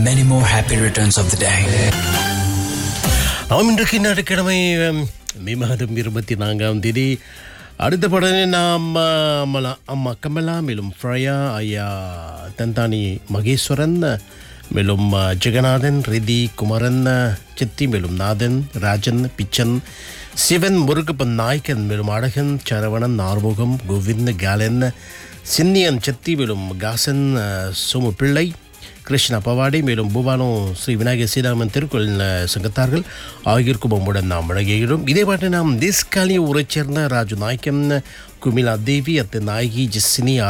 Many more happy returns of the day. ஆம் இன்றைக்கு ஞாயிற்றுக்கிழமை உம், மே மாதம் இருபத்தி நான்காம் தேதி அடுத்த படனே நாம் ஆ, அம்மலா அம்மா கமலா மேலும் ஃப்ரயா ஐயா தந்தானி மகேஸ்வரன் மேலும் ஆ, ஜெகநாதன் ரிதி குமரன் சித்தி மேலும் நாதன் ராஜன் பிச்சன் சிவன் முருகப்பன் நாயக்கன் மேலும் அழகன் சரவணன் ஆறுமுகம் கோவிந்த் காலன் சின்னியன் சித்தி மேலும் காசன் ஆ, சோமு பிள்ளை கிருஷ்ணா பவாடி மேலும் பூபாலம் ஸ்ரீ விநாயகர் சீதாராமன் திருக்கோயில் சங்கத்தார்கள் ஆகியோருக்கும் உம்முடன் நாம் வழங்குகிறோம் இதே பாட்டு நாம் தேஸ்காலிய ஊரைச் சேர்ந்த ராஜு நாயக்கன் குமிலா தேவி அத்து நாயகி ஜெஸ்ஸினி